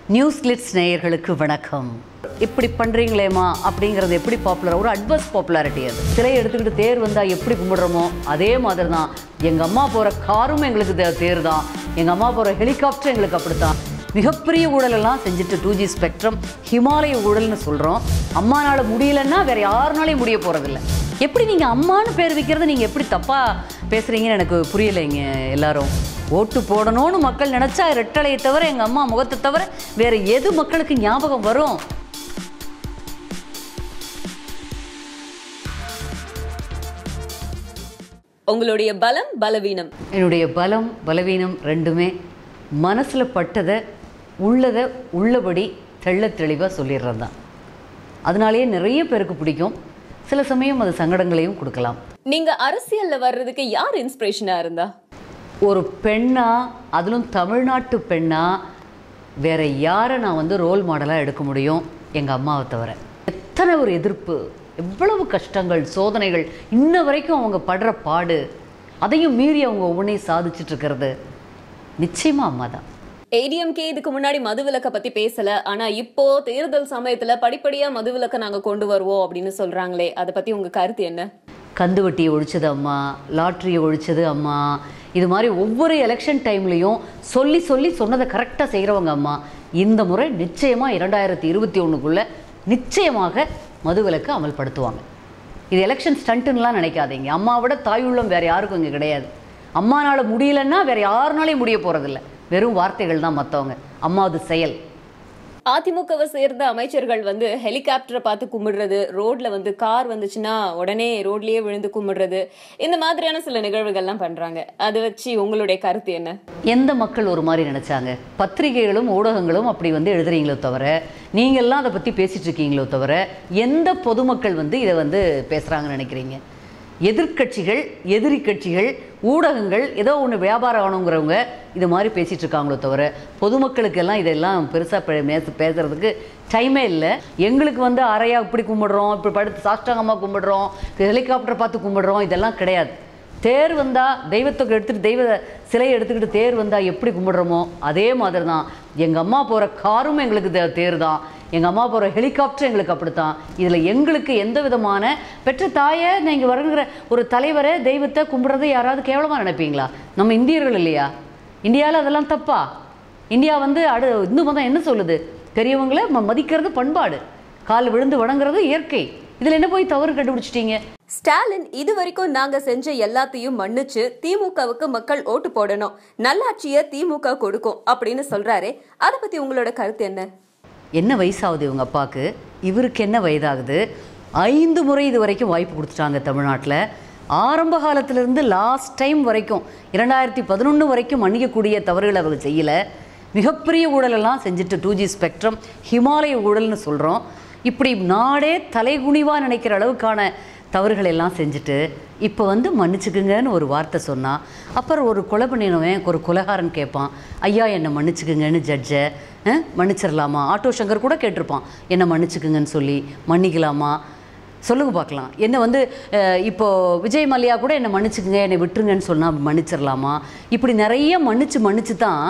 news glitz நேயர்களுக்கு வணக்கம் இப்படி பண்ணுறீங்களேம்மா அப்படிங்கிறது எப்படி பாப்புலர் ஒரு அட்வர்ஸ் பாப்புலாரிட்டி அது சிலை எடுத்துக்கிட்டு தேர் வந்தால் எப்படி கும்பிடுறோமோ அதே மாதிரி தான் எங்கள் அம்மா போகிற காரும் எங்களுக்கு தே- தேர் தான் எங்கள் அம்மா போகிற ஹெலிகாப்டர் எங்களுக்கு அப்படித்தான் மிகப்பெரிய ஊழலெல்லாம் செஞ்சுட்டு டூ ஜி ஸ்பெக்ட்ரம் ஹிமாலய ஊழல்னு சொல்கிறோம் அம்மானால முடியலன்னா வேற யாருனாலையும் முடிய போகிறதில்ல எப்படி நீங்கள் அம்மான்னு பேர் வைக்கிறது நீங்கள் எப்படி தப்பாக பேசுகிறீங்கன்னு எனக்கு புரியலைங்க எல்லாரும் ஓட்டு போடணும்னு மக்கள் நினச்சா ரெட்டலையை தவிர எங்கள் அம்மா முகத்தை தவிர வேற எது மக்களுக்கு ஞாபகம் வரும் உங்களுடைய பலம் பலவீனம் என்னுடைய பலம் பலவீனம் ரெண்டுமே மனசில் பட்டதை உள்ளதை உள்ளபடி தெள்ள தெளிவாக சொல்லிடுறது தான் அதனாலேயே நிறைய பேருக்கு பிடிக்கும் சில சமயம் அது சங்கடங்களையும் கொடுக்கலாம் நீங்க அரசியல்ல வர்றதுக்கு யார் இன்ஸ்பிரேஷனா இருந்தா ஒரு பெண்ணா அதிலும் தமிழ்நாட்டு பெண்ணா வேற யாரை நான் வந்து ரோல் மாடலாக எடுக்க முடியும் எங்கள் அம்மாவை தவிர எத்தனை ஒரு எதிர்ப்பு எவ்வளவு கஷ்டங்கள் சோதனைகள் இன்ன வரைக்கும் அவங்க படுற பாடு அதையும் மீறி அவங்க ஒவ்வொன்றையும் சாதிச்சுட்டு இருக்கிறது நிச்சயமா அம்மா தான் ஏடிஎம்கே இதுக்கு முன்னாடி மதுவிலக்க பத்தி பேசல ஆனா இப்போ தேர்தல் சமயத்துல படிப்படியா மதுவிலக்க நாங்க கொண்டு வருவோம் அப்படின்னு சொல்றாங்களே அதை பத்தி உங்க கருத்து என்ன கந்து வட்டியை ஒழிச்சது அம்மா லாட்ரியை ஒழிச்சது அம்மா இது மாதிரி ஒவ்வொரு எலெக்ஷன் டைம்லையும் சொல்லி சொல்லி சொன்னதை கரெக்டாக செய்கிறவங்க அம்மா இந்த முறை நிச்சயமாக இரண்டாயிரத்தி இருபத்தி ஒன்றுக்குள்ளே நிச்சயமாக மதுவிலக்கு அமல்படுத்துவாங்க இது எலெக்ஷன் ஸ்டண்ட்டுன்னெலாம் நினைக்காதீங்க அம்மாவோட தாயுள்ளம் வேறு யாருக்கும் இங்கே கிடையாது அம்மானால முடியலன்னா வேறு யாருனாலையும் முடிய போகிறதில்ல வெறும் வார்த்தைகள் தான் மற்றவங்க அம்மாவது செயல் அதிமுகவை சேர்ந்த அமைச்சர்கள் வந்து ஹெலிகாப்டரை பார்த்து கும்பிடுறது ரோட்ல வந்து கார் வந்துச்சுன்னா உடனே ரோட்லயே விழுந்து கும்பிடுறது இந்த மாதிரியான சில நிகழ்வுகள்லாம் பண்றாங்க அதை வச்சு உங்களுடைய கருத்து என்ன எந்த மக்கள் ஒரு மாதிரி நினச்சாங்க பத்திரிகைகளும் ஊடகங்களும் அப்படி வந்து எழுதுறீங்களோ தவிர நீங்கள்லாம் அதை பற்றி பேசிட்டு இருக்கீங்களோ தவிர எந்த பொதுமக்கள் வந்து இதை வந்து பேசுகிறாங்கன்னு நினைக்கிறீங்க எதிர்க்கட்சிகள் எதிரி கட்சிகள் ஊடகங்கள் ஏதோ ஒன்று வியாபாரம் ஆகணுங்கிறவங்க இது மாதிரி பேசிட்டு இருக்காங்களோ தவிர பொதுமக்களுக்கெல்லாம் இதெல்லாம் பெருசாக பேசுறதுக்கு டைமே இல்லை எங்களுக்கு வந்து அறையா இப்படி கும்பிடுறோம் இப்படி படுத்து சாஷ்டாங்கமாக கும்பிடுறோம் ஹெலிகாப்டர் பார்த்து கும்பிடுறோம் இதெல்லாம் கிடையாது தேர் வந்தால் தெய்வத்தை எடுத்துகிட்டு தெய்வ சிலையை எடுத்துக்கிட்டு தேர் வந்தால் எப்படி கும்பிடுறோமோ அதே மாதிரி தான் எங்கள் அம்மா போகிற காரும் எங்களுக்கு தே- தேர் தான் எங்கள் அம்மா போகிற ஹெலிகாப்டர் எங்களுக்கு அப்படித்தான் இதில் எங்களுக்கு எந்த விதமான பெற்ற தாயை நீங்கள் வருகிற ஒரு தலைவரை தெய்வத்தை கும்பிட்றதை யாராவது கேவலமாக நினைப்பீங்களா நம்ம இந்தியர்கள் இல்லையா இந்தியாவில் அதெல்லாம் தப்பா இந்தியா வந்து அடு இந்து மதம் என்ன சொல்லுது பெரியவங்களை ம- மதிக்கிறது பண்பாடு கால் விழுந்து வணங்குறது இயற்கை இதில் என்ன போய் தவறு கண்டுபிடிச்சிட்டீங்க ஸ்டாலின் இது வரைக்கும் நாங்க செஞ்ச எல்லாத்தையும் மன்னிச்சு திமுகவுக்கு மக்கள் ஓட்டு போடணும் நல்லாட்சிய திமுக கொடுக்கும் அப்படின்னு சொல்றாரே அதை பத்தி உங்களோட கருத்து என்ன என்ன வயசாகுது இவங்க அப்பாவுக்கு இவருக்கு என்ன வயதாகுது ஐந்து முறை இது வரைக்கும் வாய்ப்பு கொடுத்துட்டாங்க தமிழ்நாட்டில் ஆரம்ப காலத்திலிருந்து லாஸ்ட் டைம் வரைக்கும் இரண்டாயிரத்தி பதினொன்று வரைக்கும் மன்னிக்கக்கூடிய தவறுகளை அவங்க செய்யலை மிகப்பெரிய ஊழலெல்லாம் செஞ்சுட்டு டூ ஜி ஸ்பெக்ட்ரம் ஹிமாலய ஊழல்னு சொல்கிறோம் இப்படி நாடே தலைகுனிவாக நினைக்கிற அளவுக்கான தவறுகள் எல்லாம் செஞ்சுட்டு இப்போ வந்து மன்னிச்சுக்குங்கன்னு ஒரு வார்த்தை சொன்னால் அப்புறம் ஒரு கொலை பண்ணினவன் ஒரு கொலைகாரன் கேட்பான் ஐயா என்னை மன்னிச்சுக்குங்கன்னு ஜட்ஜை மன்னிச்சிடலாமா ஆட்டோ சங்கர் கூட கேட்டிருப்பான் என்னை மன்னிச்சுக்குங்கன்னு சொல்லி மன்னிக்கலாமா சொல்லுங்க பார்க்கலாம் என்ன வந்து அஹ், இப்போ விஜய் மல்லையா கூட என்னை மன்னிச்சுக்குங்க என்னை விட்டுருங்கன்னு சொன்னால் மன்னிச்சிடலாமா இப்படி நிறைய மன்னிச்சு மன்னிச்சு தான்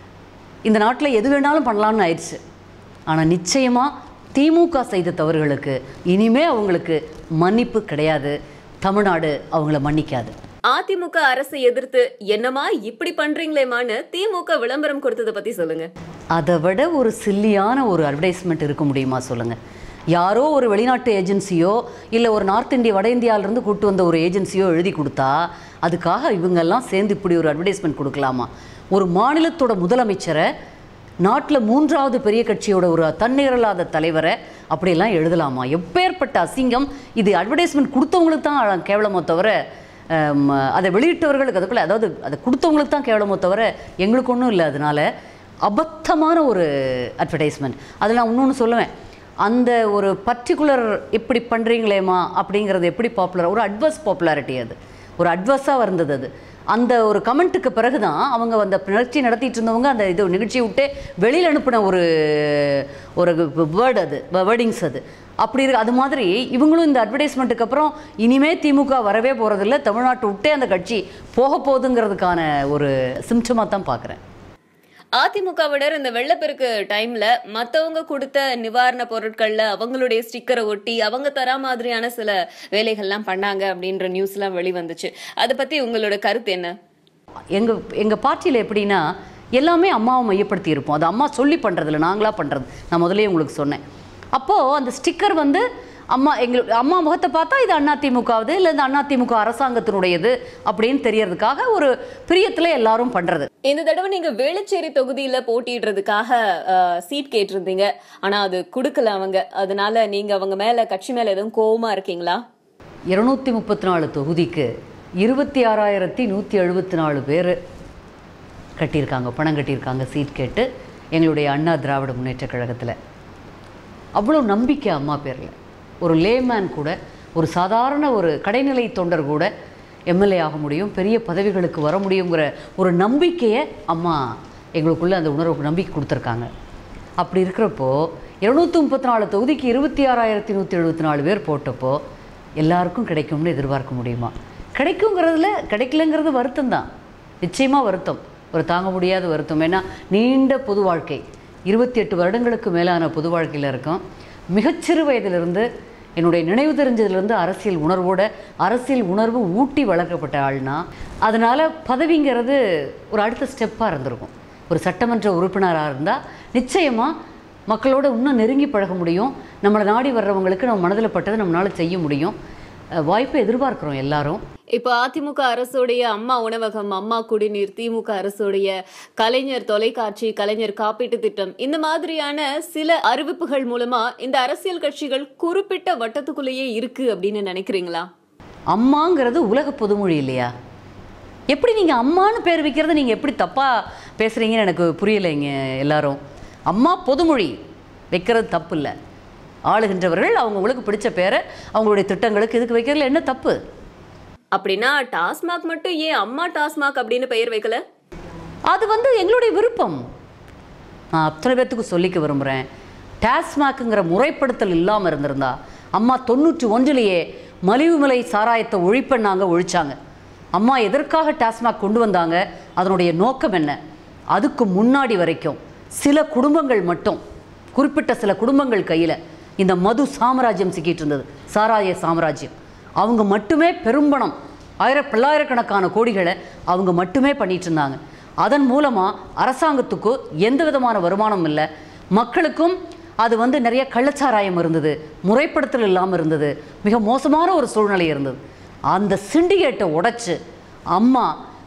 இந்த நாட்டில் எது வேணாலும் பண்ணலாம்னு ஆயிடுச்சு ஆனால் நிச்சயமாக திமுக செய்த தவறுகளுக்கு இனிமே அவங்களுக்கு மன்னிப்பு கிடையாது தமிழ்நாடு அவங்கள மன்னிக்காது அதிமுக அரசை எதிர்த்து என்னமா இப்படி பண்றீங்களேமான்னு திமுக விளம்பரம் கொடுத்ததை பத்தி சொல்லுங்க அதை விட ஒரு சில்லியான ஒரு அட்வர்டைஸ்மெண்ட் இருக்க முடியுமா சொல்லுங்கள் யாரோ ஒரு வெளிநாட்டு ஏஜென்சியோ இல்லை ஒரு நார்த் இந்தியா வட இந்தியாவிலேருந்து கூட்டு வந்த ஒரு ஏஜென்சியோ எழுதி கொடுத்தா அதுக்காக இவங்கெல்லாம் சேர்ந்து இப்படி ஒரு அட்வர்டைஸ்மெண்ட் கொடுக்கலாமா ஒரு மாநிலத்தோட முதலமைச்சரை நாட்டில் மூன்றாவது பெரிய கட்சியோட ஒரு தன்னிகரலாத தலைவரை அப்படியெல்லாம் எழுதலாமா எப்பேற்பட்ட அசிங்கம் இது அட்வர்டைஸ்மெண்ட் கொடுத்தவங்களுக்கு தான் கேவலமோ தவிர ஹம், அதை வெளியிட்டவர்களுக்கு அதுக்குள்ள அதாவது அதை கொடுத்தவங்களுக்கு தான் கேவலமோ தவிர எங்களுக்கு ஒன்றும் இல்லை அதனால அபத்தமான ஒரு அட்வர்டைஸ்மெண்ட் அதில் நான் இன்னொன்று சொல்லுவேன் அந்த ஒரு பர்டிகுலர் இப்படி பண்ணுறீங்களேம்மா அப்படிங்கிறது எப்படி பாப்புலர் ஒரு அட்வர்ஸ் பாப்புலாரிட்டி அது ஒரு அட்வர்ஸாக இருந்தது அது அந்த ஒரு கமெண்ட்டுக்கு பிறகு தான் அவங்க அந்த நிகழ்ச்சி நடத்திட்டு இருந்தவங்க அந்த இது நிகழ்ச்சியை விட்டு வெளியில் அனுப்பின ஒரு ஒரு வேர்டு அது வேர்டிங்ஸ் அது அப்படி இருக்கு அது மாதிரி இவங்களும் இந்த அட்வர்டைஸ்மெண்ட்டுக்கு அப்புறம் இனிமே திமுக வரவே போகிறதில்ல தமிழ்நாட்டை விட்டே அந்த கட்சி போக போகுதுங்கிறதுக்கான ஒரு சிம்டமாக தான் பார்க்குறேன் அதிமுகவினர் இந்த வெள்ளப்பெருக்கு டைம்ல மத்தவங்க கொடுத்த நிவாரண பொருட்கள்ல அவங்களுடைய ஸ்டிக்கரை ஒட்டி அவங்க தரா மாதிரியான சில வேலைகள்லாம் பண்ணாங்க அப்படின்ற நியூஸ் எல்லாம் வெளிவந்துச்சு அதை பத்தி உங்களோட கருத்து என்ன எங்கள் எங்கள் பார்ட்டியில் எப்படின்னா எல்லாமே அம்மாவை மையப்படுத்தி இருப்போம் அது அம்மா சொல்லி பண்ணுறதில்ல நாங்களாக பண்ணுறது நான் முதல்லயே உங்களுக்கு சொன்னேன் அப்போது அந்த ஸ்டிக்கர் வந்து அம்மா எங்கள் அம்மா முகத்தை பார்த்தா இது அதிமுகவுது இல்லை இந்த அதிமுக அரசாங்கத்தினுடையது அப்படின்னு தெரியறதுக்காக ஒரு பிரியத்தில் எல்லாரும் பண்ணுறது இந்த தடவை நீங்க வேளச்சேரி தொகுதியில போட்டியிடுறதுக்காக சீட் கேட்டிருந்தீங்க ஆனா அது கொடுக்கல அவங்க அதனால நீங்க அவங்க மேல கட்சி மேல எதுவும் கோவமா இருக்கீங்களா இருநூத்தி முப்பத்தி நாலு தொகுதிக்கு இருபத்தி ஆறாயிரத்தி நூற்றி எழுபத்தி நாலு பேர் கட்டியிருக்காங்க பணம் கட்டியிருக்காங்க சீட் கேட்டு எங்களுடைய அண்ணா திராவிட முன்னேற்றக் கழகத்தில் அவ்வளோ நம்பிக்கை அம்மா பேரில் ஒரு லேமேன் கூட ஒரு சாதாரண ஒரு கடைநிலை தொண்டர் கூட எம்எல்ஏ ஆக முடியும் பெரிய பதவிகளுக்கு வர முடியுங்கிற ஒரு நம்பிக்கையை அம்மா எங்களுக்குள்ள அந்த உணர்வு நம்பிக்கை கொடுத்துருக்காங்க அப்படி இருக்கிறப்போ இருநூத்தி முப்பத்தி நாலு தொகுதிக்கு இருபத்தி ஆறாயிரத்தி நூற்றி எழுபத்தி நாலு பேர் போட்டப்போ எல்லாருக்கும் கிடைக்கும்னு எதிர்பார்க்க முடியுமா கிடைக்குங்கிறதுல கிடைக்கலங்கிறது வருத்தம் தான் நிச்சயமாக வருத்தம் ஒரு தாங்க முடியாத வருத்தம் ஏன்னா நீண்ட பொது வாழ்க்கை இருபத்தி எட்டு வருடங்களுக்கு மேலான பொது வாழ்க்கையில் இருக்கோம் மிகச்சிறு வயதிலிருந்து என்னுடைய நினைவு தெரிஞ்சதுலேருந்து அரசியல் உணர்வோட அரசியல் உணர்வு ஊட்டி வளர்க்கப்பட்ட ஆள்னா அதனால் பதவிங்கிறது ஒரு அடுத்த ஸ்டெப்பாக இருந்திருக்கும் ஒரு சட்டமன்ற உறுப்பினராக இருந்தால் நிச்சயமாக மக்களோட இன்னும் நெருங்கி பழக முடியும் நம்மளை நாடி வர்றவங்களுக்கு நம்ம மனதில் பட்டதை நம்மளால் செய்ய முடியும் அஹ் வாய்ப்பை எதிர்பார்க்குறோம் எல்லாரும் இப்போ அதிமுக அரசுடைய அம்மா உணவகம் அம்மா குடிநீர் திமுக அரசுடைய கலைஞர் தொலைக்காட்சி கலைஞர் காப்பீட்டு திட்டம் இந்த மாதிரியான சில அறிவிப்புகள் மூலமா இந்த அரசியல் கட்சிகள் குறிப்பிட்ட வட்டத்துக்குள்ளேயே இருக்கு அப்படின்னு நினைக்கிறீங்களா அம்மாங்கிறது உலக பொதுமொழி இல்லையா எப்படி நீங்கள் அம்மான்னு பேர் வைக்கிறது நீங்கள் எப்படி தப்பாக பேசுகிறீங்கன்னு எனக்கு புரியலைங்க எல்லாரும் அம்மா பொதுமொழி வைக்கிறது தப்பு இல்லை ஆளுகின்றவர்கள் அவங்கவுங்களுக்கு பிடிச்ச பேரை அவங்களுடைய திட்டங்களுக்கு இதுக்கு வைக்கிறதுல என்ன தப்பு அப்படின்னா டாஸ்மாக் மட்டும் ஏன் அம்மா டாஸ்மாக் அப்படின்னு பெயர் வைக்கல அது வந்து எங்களுடைய விருப்பம் நான் அத்தனை பேர்த்துக்கு சொல்லிக்க விரும்புகிறேன் டாஸ்மாக்குங்கிற முறைப்படுத்தல் இல்லாமல் இருந்திருந்தா அம்மா தொண்ணூற்றி ஒன்றிலேயே மலிவுமலை சாராயத்தை ஒழிப்பண்ணாங்க ஒழிச்சாங்க அம்மா எதற்காக டாஸ்மாக் கொண்டு வந்தாங்க அதனுடைய நோக்கம் என்ன அதுக்கு முன்னாடி வரைக்கும் சில குடும்பங்கள் மட்டும் குறிப்பிட்ட சில குடும்பங்கள் கையில் இந்த மது சாம்ராஜ்யம் சிக்கிட்டு இருந்தது சாராய சாம்ராஜ்யம் அவங்க மட்டுமே பெரும்பணம் ஆயிர பல்லாயிரக்கணக்கான கோடிகளை அவங்க மட்டுமே பண்ணிட்டு இருந்தாங்க அதன் மூலமாக அரசாங்கத்துக்கு எந்த விதமான வருமானம் இல்லை மக்களுக்கும் அது வந்து நிறைய கள்ளச்சாராயம் இருந்தது முறைப்படுத்தல் இல்லாமல் இருந்தது மிக மோசமான ஒரு சூழ்நிலை இருந்தது அந்த சிண்டிகேட்டை உடைச்சு அம்மா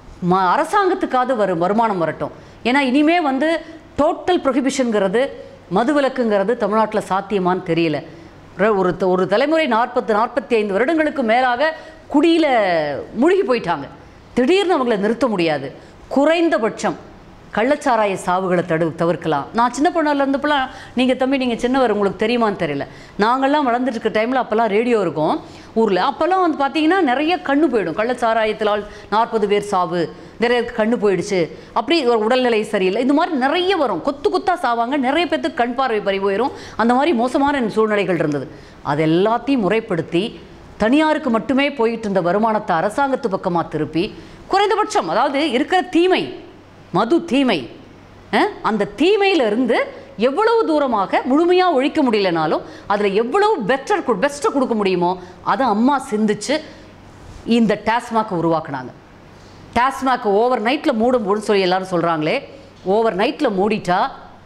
ம அரசாங்கத்துக்காவது வரும் வருமானம் வரட்டும் ஏன்னா இனிமே வந்து டோட்டல் ப்ரொஹிபிஷனுங்கிறது மதுவிலக்குங்கிறது தமிழ்நாட்டில் சாத்தியமான்னு தெரியல ர- ஒரு த- ஒரு தலைமுறை நாற்பத்து நாற்பத்தி ஐந்து வருடங்களுக்கு மேலாக குடியில் முழுகி போயிட்டாங்க திடீர்னு அவங்கள நிறுத்த முடியாது குறைந்தபட்சம் கள்ளச்சாராய சாவுகளை தடு தவிர்க்கலாம் நான் சின்ன பொண்ணால இருந்தப்பெல்லாம் நீங்கள் தம்பி நீங்கள் சின்னவர் உங்களுக்கு தெரியுமான்னு தெரியல நாங்கள்லாம் வளர்ந்துட்டு இருக்க டைமில் அப்போல்லாம் ரேடியோ இருக்கும் ஊரில் அப்போல்லாம் வந்து பார்த்தீங்கன்னா நிறைய கண்ணு போயிடும் கள்ளச்சாராயத்தினால் நாற்பது பேர் சாவு நிறைய கண்ணு போயிடுச்சு அப்படி ஒரு உடல்நிலை சரியில்லை இந்த மாதிரி நிறைய வரும் கொத்து கொத்தா சாவாங்க நிறைய பேர்த்துக்கு கண் பார்வை பறி போயிடும் அந்த மாதிரி மோசமான சூழ்நிலைகள் இருந்தது அது எல்லாத்தையும் முறைப்படுத்தி தனியாருக்கு மட்டுமே போயிட்டு இருந்த வருமானத்தை அரசாங்கத்து பக்கமாக திருப்பி குறைந்தபட்சம் அதாவது இருக்கிற தீமை மது தீமை அஹ், அந்த தீமையிலிருந்து எவ்வளவு தூரமாக முழுமையாக ஒழிக்க முடியலனாலும் அதில் எவ்வளவு பெட்டர் பெஸ்ட்டை கொடுக்க முடியுமோ அதை அம்மா சிந்திச்சு இந்த டாஸ்மாக் உருவாக்குனாங்க டாஸ்மாக் ஓவர் நைட்டில் மூடும் சொல்லி எல்லாரும் சொல்கிறாங்களே ஓவர் நைட்டில் மூடிட்டா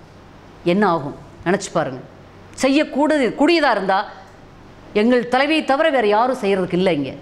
என்ன ஆகும் நினச்சி பாருங்க செய்யக்கூடது கூடியதாக இருந்தால் எங்கள் தலைவியை தவிர வேறு யாரும் செய்கிறதுக்கு இல்லை இங்கே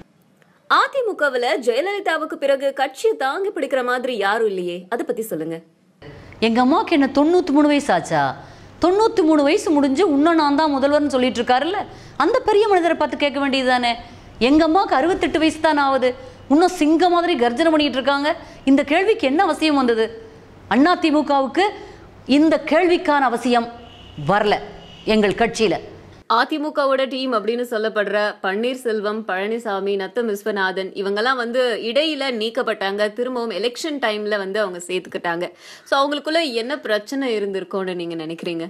அதிமுகவுல ஜெயலலிதாவுக்கு பிறகு கட்சியை தாங்கி பிடிக்கிற மாதிரி யாரும் இல்லையே அதை பத்தி சொல்லுங்க எங்கள் அம்மாவுக்கு என்ன தொண்ணூற்றி மூணு வயசு ஆச்சா தொண்ணூற்றி மூணு வயசு முடிஞ்சு இன்னும் நான் தான் முதல்வர்னு சொல்லிட்டு இருக்காருல்ல அந்த பெரிய மனிதரை பார்த்து கேட்க வேண்டியது தானே எங்கள் அம்மாவுக்கு அறுபத்தெட்டு வயசு தான் ஆகுது இன்னும் சிங்க மாதிரி கர்ஜனை பண்ணிட்டு இருக்காங்க இந்த கேள்விக்கு என்ன அவசியம் வந்தது அண்ணா திமுகவுக்கு இந்த கேள்விக்கான அவசியம் வரல எங்கள் கட்சியில் அதிமுகவோட டீம் அப்படின்னு சொல்லப்படுற பன்னீர்செல்வம் பழனிசாமி நத்தம் விஸ்வநாதன் இவங்கெல்லாம் வந்து இடையில நீக்கப்பட்டாங்க திரும்பவும் எலெக்ஷன் டைம்ல வந்து அவங்க சேர்த்துக்கிட்டாங்க சோ அவங்களுக்குள்ள என்ன பிரச்சனை இருந்திருக்கும்னு நீங்க நினைக்கிறீங்க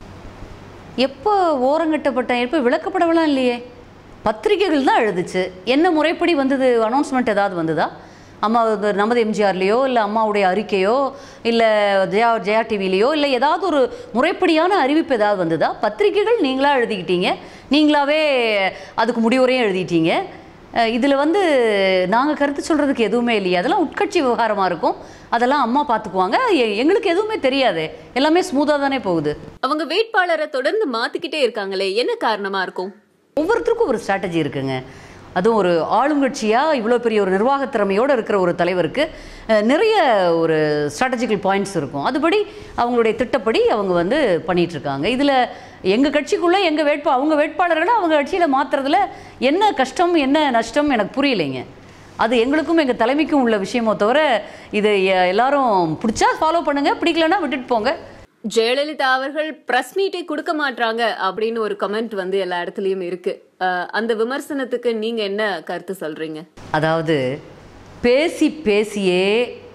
எப்போ ஓரங்கட்டப்பட்டேன் எப்போ விளக்கப்படவெல்லாம் இல்லையே பத்திரிகைகள் தான் எழுதுச்சு என்ன முறைப்படி வந்தது அனௌன்ஸ்மெண்ட் ஏதாவது வந்ததா அம்மா இது நமது எம்ஜிஆர்லேயோ இல்லை அம்மாவுடைய அறிக்கையோ இல்லை ஜெயா ஜெயா டிவிலேயோ இல்லை ஏதாவது ஒரு முறைப்படியான அறிவிப்பு ஏதாவது வந்ததா பத்திரிகைகள் நீங்களாக எழுதிக்கிட்டீங்க நீங்களாவே அதுக்கு முடிவுரையும் எழுதிட்டீங்க இதில் வந்து நாங்கள் கருத்து சொல்கிறதுக்கு எதுவுமே இல்லையா அதெல்லாம் உட்கட்சி விவகாரமாக இருக்கும் அதெல்லாம் அம்மா பார்த்துக்குவாங்க எ- எங்களுக்கு எதுவுமே தெரியாது எல்லாமே ஸ்மூத்தாக தானே போகுது அவங்க வேட்பாளரை தொடர்ந்து மாத்திக்கிட்டே இருக்காங்களே என்ன காரணமா இருக்கும் ஒவ்வொருத்தருக்கும் ஒரு ஸ்ட்ராட்டஜி இருக்குங்க அதுவும் ஒரு ஆளுங்கட்சியாக இவ்வளோ பெரிய ஒரு நிர்வாகத் திறமையோடு இருக்கிற ஒரு தலைவருக்கு அஹ், நிறைய ஒரு ஸ்ட்ராட்டஜிக்கல் பாயிண்ட்ஸ் இருக்கும் அதுபடி அவங்களுடைய திட்டப்படி அவங்க வந்து பண்ணிட்டு இருக்காங்க இதில் எங்கள் கட்சிக்குள்ளே எங்கள் வேட்பா அவங்க வேட்பாளர்களை அவங்க கட்சியில் மாற்றுறதுல என்ன கஷ்டம் என்ன நஷ்டம் எனக்கு புரியலைங்க அது எங்களுக்கும் எங்கள் தலைமைக்கும் உள்ள விஷயமோ தவிர இது எ- எல்லாரும் பிடிச்சா ஃபாலோ பண்ணுங்கள் பிடிக்கலன்னா விட்டுட்டு போங்க ஜெயலலிதா அவர்கள் பிரஸ் மீட்டே கொடுக்க மாட்டாங்க அப்படின்னு ஒரு கமெண்ட் வந்து எல்லா இடத்துலயும் இருக்கு அஹ், அந்த விமர்சனத்துக்கு நீங்க என்ன கருத்து சொல்றீங்க அதாவது பேசி பேசியே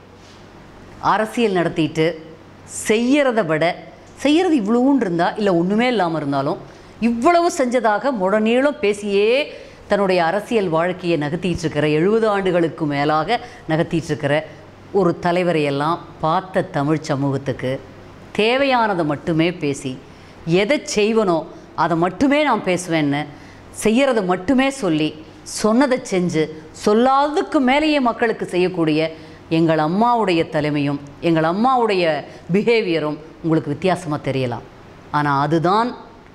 அரசியல் நடத்திட்டு செய்யறத விட செய்யறது இவ்வளவுன்னு இருந்தால் இல்லை ஒன்றுமே இல்லாமல் இருந்தாலும் இவ்வளவு செஞ்சதாக முடநீளம் பேசியே தன்னுடைய அரசியல் வாழ்க்கையை நகர்த்திட்டு இருக்கிற எழுபது ஆண்டுகளுக்கு மேலாக நகர்த்திட்டு இருக்கிற ஒரு தலைவரை எல்லாம் பார்த்த தமிழ் சமூகத்துக்கு தேவையானதை மட்டுமே பேசி எதை செய்வனோ அதை மட்டுமே நான் பேசுவேன்னு செய்யறதை மட்டுமே சொல்லி சொன்னதை செஞ்சு சொல்லாததுக்கு மேலேயே மக்களுக்கு செய்யக்கூடிய எங்கள் அம்மாவுடைய தலைமையும் எங்கள் அம்மாவுடைய பிஹேவியரும் உங்களுக்கு வித்தியாசமாக தெரியலாம் ஆனால் அதுதான்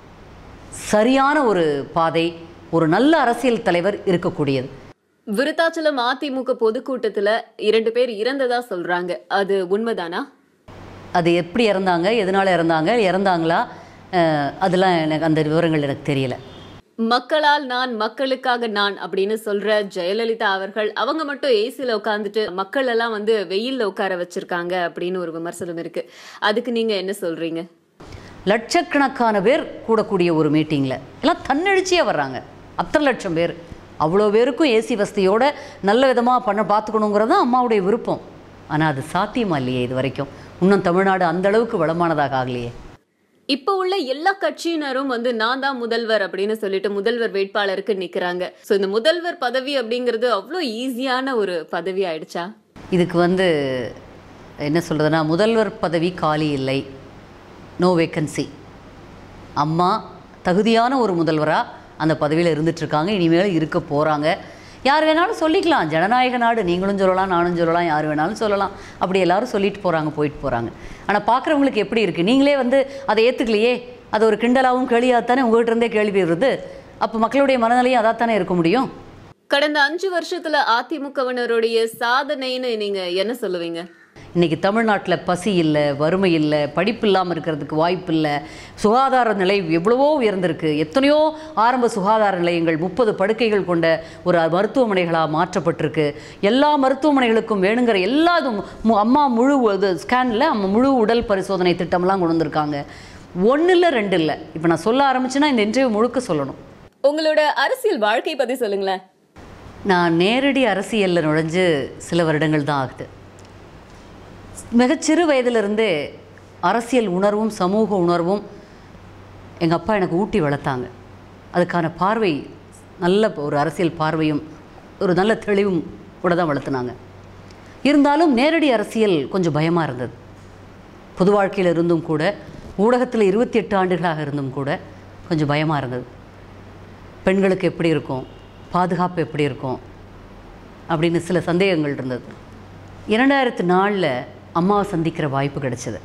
சரியான ஒரு பாதை ஒரு நல்ல அரசியல் தலைவர் இருக்கக்கூடியது விருத்தாச்சலம் அதிமுக பொதுக்கூட்டத்துல இரண்டு பேர் இறந்ததா சொல்றாங்க அது உண்மைதானா அது எப்படி இறந்தாங்க எதனால் இறந்தாங்க இறந்தாங்களா அஹ், அதெல்லாம் எனக்கு அந்த விவரங்கள் எனக்கு தெரியல மக்களால் நான் மக்களுக்காக நான் அப்படின்னு சொல்ற ஜெயலலிதா அவர்கள் அவங்க மட்டும் ஏசில உட்காந்துட்டு மக்கள் எல்லாம் வந்து வெயில்ல உட்கார வச்சிருக்காங்க அப்படின்னு ஒரு விமர்சனம் இருக்கு அதுக்கு நீங்க என்ன சொல்றீங்க லட்சக்கணக்கான பேர் கூடக்கூடிய ஒரு மீட்டிங்கில் எல்லாம் தன்னெழுச்சியாக வர்றாங்க அத்தனை லட்சம் பேர் அவ்வளோ பேருக்கும் ஏசி வசதியோட நல்ல விதமாக பண்ண பார்த்துக்கணுங்கிறது தான் அம்மாவுடைய விருப்பம் ஆனால் அது சாத்தியமா இல்லையே இது வரைக்கும் இன்னும் தமிழ்நாடு அந்த அளவுக்கு வளமானதாக ஆகலையே இப்ப உள்ள எல்லா கட்சியினரும் வந்து நான் தான் முதல்வர் அப்படின்னு சொல்லிட்டு முதல்வர் வேட்பாளருக்கு நிக்கிறாங்க சோ இந்த முதல்வர் பதவி அப்படிங்கிறது அவ்வளோ ஈஸியான ஒரு பதவி ஆயிடுச்சா இதுக்கு வந்து என்ன சொல்கிறதுனா முதல்வர் பதவி காலி இல்லை நோ வேக்கன்சி அம்மா தகுதியான ஒரு முதல்வராக அந்த பதவியில் இருந்துட்டுருக்காங்க இனிமேல் இருக்க போகிறாங்க யார் வேணாலும் சொல்லிக்கலாம் ஜனநாயக நாடு நீங்களும் சொல்லலாம் நானும் சொல்லலாம் யார் வேணாலும் சொல்லலாம் அப்படி எல்லாரும் சொல்லிட்டு போகிறாங்க போயிட்டு போகிறாங்க ஆனால் பார்க்குறவங்களுக்கு எப்படி இருக்குது நீங்களே வந்து அதை ஏற்றுக்கலையே அது ஒரு கிண்டலாகவும் கேலியாகத்தானே உங்கள்கிட்ட இருந்தே கேள்வி வருது அப்போ மக்களுடைய மனநிலையும் அதாத்தானே இருக்க முடியும் கடந்த அஞ்சு வருஷத்துல அதிமுகவினருடைய சாதனைன்னு நீங்க என்ன சொல்லுவீங்க இன்றைக்கி தமிழ்நாட்டில் பசி இல்லை வறுமை இல்லை படிப்பு இல்லாமல் இருக்கிறதுக்கு வாய்ப்பு இல்லை சுகாதார நிலை எவ்வளவோ உயர்ந்திருக்கு எத்தனையோ ஆரம்ப சுகாதார நிலையங்கள் முப்பது படுக்கைகள் கொண்ட ஒரு மருத்துவமனைகளாக மாற்றப்பட்டிருக்கு எல்லா மருத்துவமனைகளுக்கும் வேணுங்கிற எல்லா இதும் மு- அம்மா முழு இது ஸ்கேனில் அம்மா முழு உடல் பரிசோதனை திட்டம்லாம் கொண்டு வந்திருக்காங்க ஒன்று இல்லை ரெண்டு இல்லை இப்போ நான் சொல்ல ஆரம்பிச்சுன்னா இந்த இன்டர்வியூ முழுக்க சொல்லணும் உங்களோட அரசியல் வாழ்க்கை பத்தி சொல்லுங்களேன் நான் நேரடி அரசியலில் நுழைஞ்சு சில வருடங்கள் தான் ஆகுது மிகச்சிறு வயதிலிருந்தே அரசியல் உணர்வும் சமூக உணர்வும் எங்கள் அப்பா எனக்கு ஊட்டி வளர்த்தாங்க அதுக்கான பார்வை நல்ல ஒரு அரசியல் பார்வையும் ஒரு நல்ல தெளிவும் கூட தான் வளர்த்துனாங்க இருந்தாலும் நேரடி அரசியல் கொஞ்சம் பயமாக இருந்தது பொது வாழ்க்கையில் இருந்தும் கூட ஊடகத்தில் இருபத்தி எட்டு ஆண்டுகளாக இருந்தும் கூட கொஞ்சம் பயமாக இருந்தது பெண்களுக்கு எப்படி இருக்கும் பாதுகாப்பு எப்படி இருக்கும் அப்படின்னு சில சந்தேகங்கள் இருந்தது இரண்டாயிரத்து நாலில் அம்மாவை சந்திக்கிற வாய்ப்பு கிடைச்சது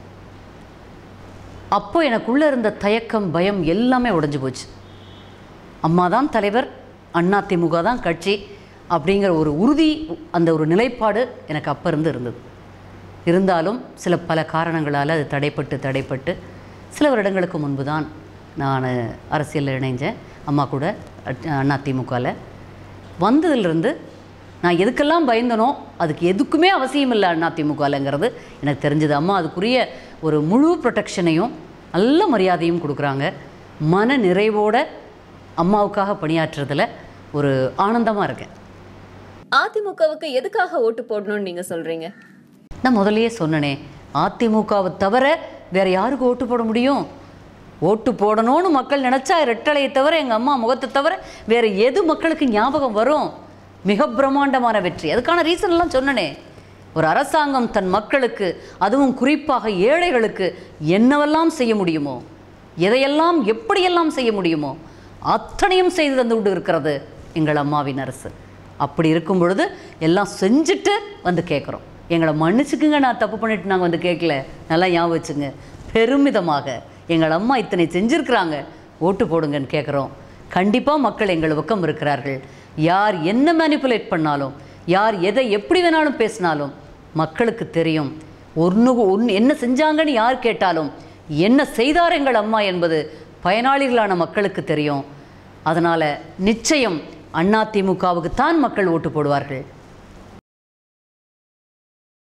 அப்போ எனக்குள்ளே இருந்த தயக்கம் பயம் எல்லாமே உடைஞ்சு போச்சு அம்மா தான் தலைவர் அண்ணா திமுக தான் கட்சி அப்படிங்கிற ஒரு உறுதி அந்த ஒரு நிலைப்பாடு எனக்கு அப்போ இருந்து இருந்தது இருந்தாலும் சில பல காரணங்களால் அது தடைப்பட்டு தடைப்பட்டு சில வருடங்களுக்கு முன்பு தான் நான் அரசியலில் இணைஞ்சேன் அம்மா கூட அண்ணா திமுகவில் வந்ததிலிருந்து நான் எதுக்கெல்லாம் பயந்தனோ அதுக்கு எதுக்குமே அவசியம் இல்லை அண்ணா திமுகலங்கிறது எனக்கு தெரிஞ்சது அம்மா அதுக்குரிய ஒரு முழு ப்ரொடெக்ஷனையும் நல்ல மரியாதையும் கொடுக்குறாங்க மன நிறைவோட அம்மாவுக்காக பணியாற்றுறதுல ஒரு ஆனந்தமாக இருக்கேன் அதிமுகவுக்கு எதுக்காக ஓட்டு போடணும்னு நீங்க சொல்றீங்க நான் முதல்லயே சொன்னனே அதிமுகவை தவிர வேற யாருக்கு ஓட்டு போட முடியும் ஓட்டு போடணும்னு மக்கள் நினச்சா ரெட்டலையை தவிர எங்கள் அம்மா முகத்தை தவிர வேற எது மக்களுக்கு ஞாபகம் வரும் மிக பிரம்மாண்டமான வெற்றி அதுக்கான ரீசன் எல்லாம் சொன்னனே ஒரு அரசாங்கம் தன் மக்களுக்கு அதுவும் குறிப்பாக ஏழைகளுக்கு என்னவெல்லாம் செய்ய முடியுமோ எதையெல்லாம் எப்படியெல்லாம் செய்ய முடியுமோ அத்தனையும் செய்து தந்து கொண்டு இருக்கிறது எங்கள் அம்மாவின் அரசு அப்படி இருக்கும் பொழுது எல்லாம் செஞ்சுட்டு வந்து கேட்குறோம் எங்களை மன்னிச்சுக்குங்க நான் தப்பு பண்ணிட்டு நாங்கள் வந்து கேட்கல நல்லா ஞாபகம் வச்சுங்க பெருமிதமாக எங்கள் அம்மா இத்தனை செஞ்சுருக்கிறாங்க ஓட்டு போடுங்கன்னு கேட்குறோம் கண்டிப்பாக மக்கள் எங்கள் பக்கம் இருக்கிறார்கள் யார் என்ன மேனிப்புலேட் பண்ணாலும் யார் எதை எப்படி வேணாலும் பேசினாலும் மக்களுக்கு தெரியும் ஒன்று ஒன்று என்ன செஞ்சாங்கன்னு யார் கேட்டாலும் என்ன செய்தார் எங்கள் அம்மா என்பது பயனாளிகளான மக்களுக்கு தெரியும் அதனால் நிச்சயம் அதிமுகவுக்கு தான் மக்கள் ஓட்டு போடுவார்கள்